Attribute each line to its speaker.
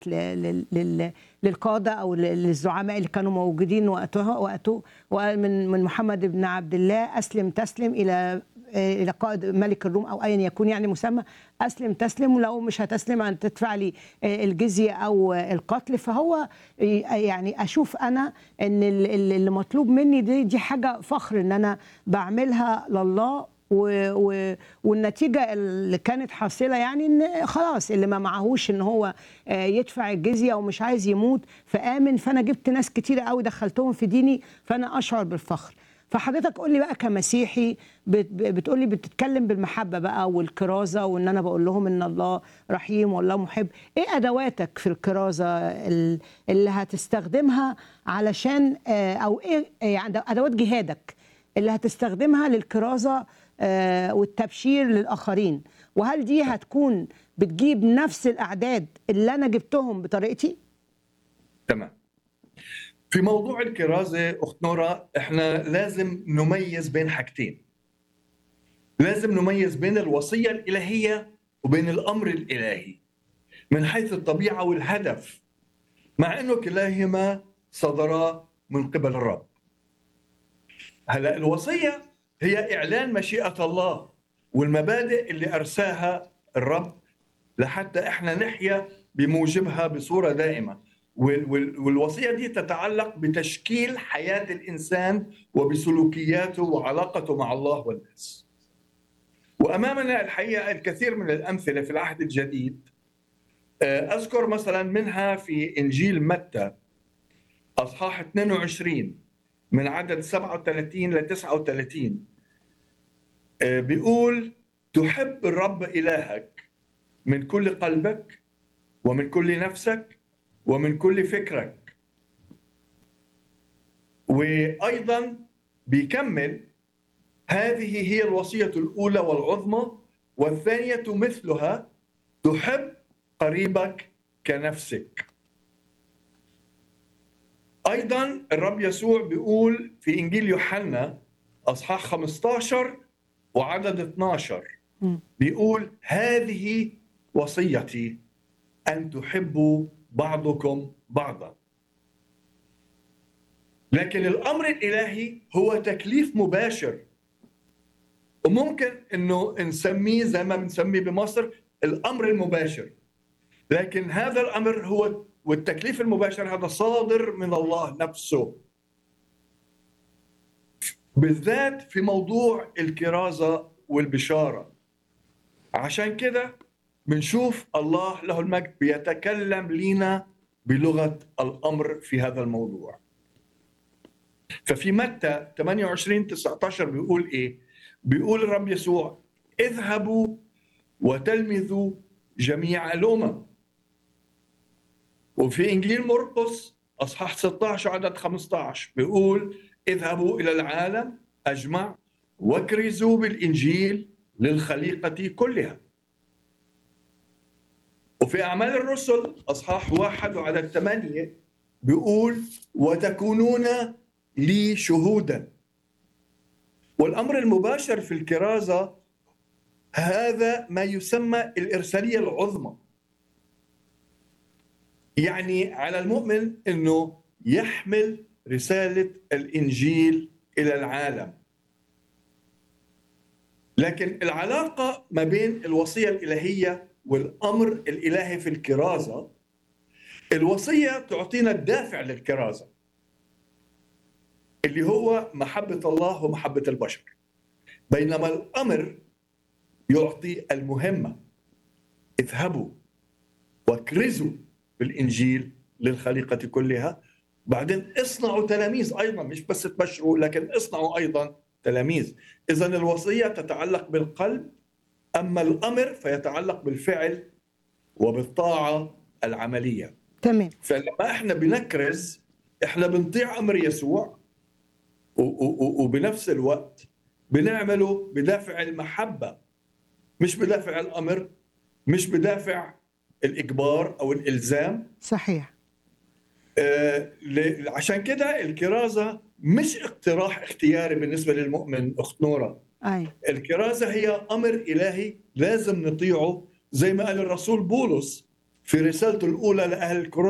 Speaker 1: ل- لل- للقاده او ل- للزعماء اللي كانوا موجودين وقتها وقته وقال من من محمد بن عبد الله اسلم تسلم الى الى قائد ملك الروم او ايا يكون يعني مسمى اسلم تسلم ولو مش هتسلم ان تدفع لي الجزيه او القتل فهو يعني اشوف انا ان ال- ال- اللي مطلوب مني دي دي حاجه فخر ان انا بعملها لله و و والنتيجه اللي كانت حاصله يعني ان خلاص اللي ما معهوش ان هو آه، يدفع الجزيه ومش عايز يموت فامن فانا جبت ناس كتيره قوي دخلتهم في ديني فانا اشعر بالفخر فحضرتك قول لي بقى كمسيحي بتقول لي بتتكلم بالمحبه بقى والكرازه وان انا بقول لهم ان الله رحيم والله محب ايه ادواتك في الكرازه ال- اللي هتستخدمها علشان آه، او ايه يعني ادوات جهادك اللي هتستخدمها للكرازه آه، والتبشير للاخرين وهل دي هتكون بتجيب نفس الاعداد اللي انا جبتهم بطريقتي
Speaker 2: تمام في موضوع الكرازة أخت نورا إحنا لازم نميز بين حاجتين لازم نميز بين الوصية الإلهية وبين الأمر الإلهي من حيث الطبيعة والهدف مع أنه كلاهما صدرا من قبل الرب هلا الوصية هي إعلان مشيئة الله والمبادئ اللي أرساها الرب لحتى إحنا نحيا بموجبها بصورة دائمة وال- وال- والوصية دي تتعلق بتشكيل حياة الإنسان وبسلوكياته وعلاقته مع الله والناس وأمامنا الحقيقة الكثير من الأمثلة في العهد الجديد آه، أذكر مثلا منها في إنجيل متى أصحاح 22 من عدد 37 ل 39 آه، بيقول تحب الرب إلهك من كل قلبك ومن كل نفسك ومن كل فكرك وايضا بيكمل هذه هي الوصيه الاولى والعظمى والثانيه مثلها تحب قريبك كنفسك ايضا الرب يسوع بيقول في انجيل يوحنا اصحاح 15 وعدد 12
Speaker 1: مم.
Speaker 2: بيقول هذه وصيتي ان تحبوا بعضكم بعضا لكن الامر الالهي هو تكليف مباشر وممكن انه نسميه زي ما بنسميه بمصر الامر المباشر لكن هذا الامر هو والتكليف المباشر هذا صادر من الله نفسه بالذات في موضوع الكرازه والبشاره عشان كده بنشوف الله له المجد بيتكلم لينا بلغه الامر في هذا الموضوع ففي متى 28 19 بيقول ايه؟ بيقول الرب يسوع اذهبوا وتلمذوا جميع الامم وفي انجيل مرقس اصحاح 16 عدد 15 بيقول اذهبوا الى العالم اجمع واكرزوا بالانجيل للخليقه كلها وفي اعمال الرسل اصحاح واحد وعدد ثمانيه بيقول وتكونون لي شهودا والامر المباشر في الكرازه هذا ما يسمى الارساليه العظمى يعني على المؤمن انه يحمل رساله الانجيل الى العالم لكن العلاقه ما بين الوصيه الالهيه والامر الالهي في الكرازه الوصيه تعطينا الدافع للكرازه اللي هو محبه الله ومحبه البشر بينما الامر يعطي المهمه اذهبوا واكرزوا بالانجيل للخليقه كلها بعدين اصنعوا تلاميذ ايضا مش بس تبشروا لكن اصنعوا ايضا تلاميذ اذا الوصيه تتعلق بالقلب اما الامر فيتعلق بالفعل وبالطاعه العمليه
Speaker 1: تمام
Speaker 2: فلما احنا بنكرز احنا بنطيع امر يسوع و- و- وبنفس الوقت بنعمله بدافع المحبه مش بدافع الامر مش بدافع الاجبار او الالزام
Speaker 1: صحيح
Speaker 2: آه، ل- عشان كده الكرازه مش اقتراح اختياري بالنسبه للمؤمن اخت نوره
Speaker 1: اي
Speaker 2: الكرازه هي امر الهي لازم نطيعه زي ما قال الرسول بولس في رسالته الاولى لاهل